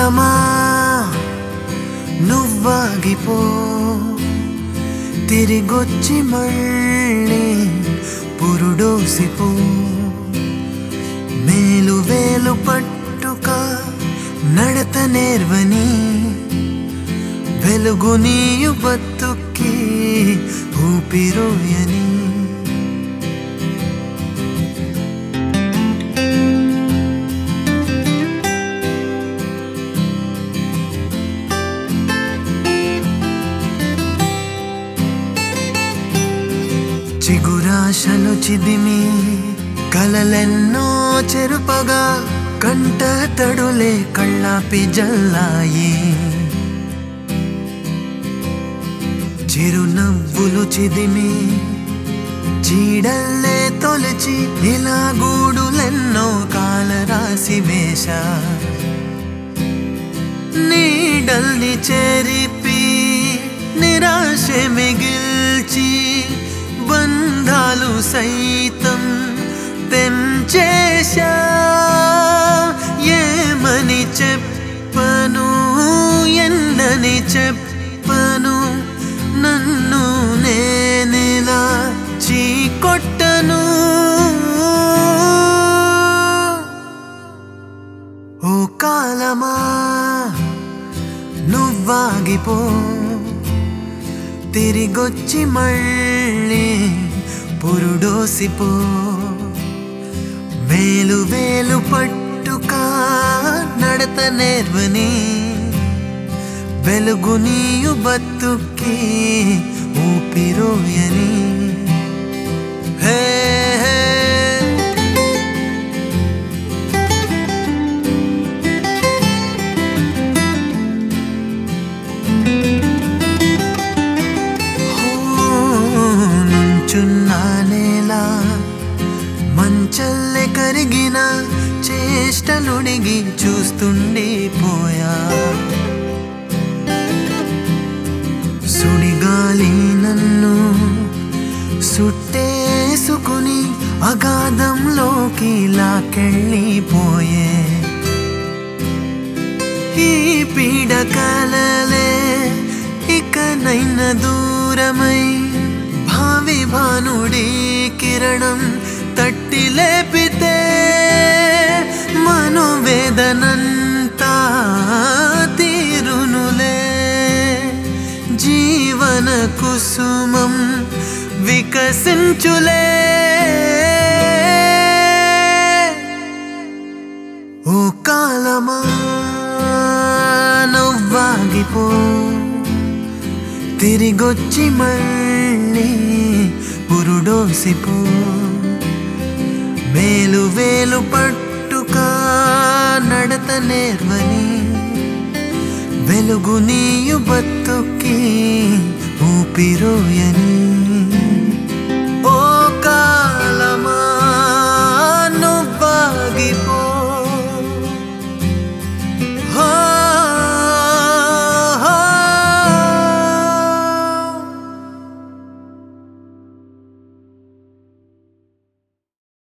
కాలమా నువ్వాగిపో తిరిగొచ్చి మళ్ళీ పురుడోసిపో మేలు వేలు పట్టుక నడత నేర్వని వెలుగు నీయు బతుక్కి ఊపిరోయని చిగురాశలు చిదిమి కలలెన్నో చెరుపగా కంట తడులే కళ్ళాపి జల్లాయి చిరునవ్వులు చిదిమి చీడల్లే తొలచి ఇలా గూడులెన్నో కాలరాసి వేశ నీడల్ని చెరిపి నిరాశ మిగిల్చి బంధాలు సైతం తెంచేశా ఏమని చెప్పను ఎన్నని చెప్పను నన్ను నేనిలా చీకొట్టను ఓ కాలమా నువ్వాగిపో తిరిగొచ్చి మళ్ళీ పురుడోసిపో వేలు వేలు పట్టుక నడత నేర్వని వెలుగు నీయు బతుక్కి ఊపిరోయని హే హే నుంచున్నానేలా మంచల్లె కరిగిన చేష్టలుడిగి చూస్తుండిపోయా సుడిగాలి నన్ను సుట్టేసుకుని అగాధంలోకి లాకెళ్ళిపోయే ఈ పీడకలలే ఇకనైన దూరమై భావి భానుడి కిరణం తట్టి లేపితే మనోవేదనంతా తీరునులే జీవన కుసుమం వికసించులే ఓ కాలమా నవ్వాగిపో తిరిగొచ్చి మళ్ళీ పురుడోసిపో మేలు వేలు పట్టుక నడత నేర్వని వెలుగు నీయు బతుక్కి ఊపిరోయని ఓ కాలమా నువ్వాగిపో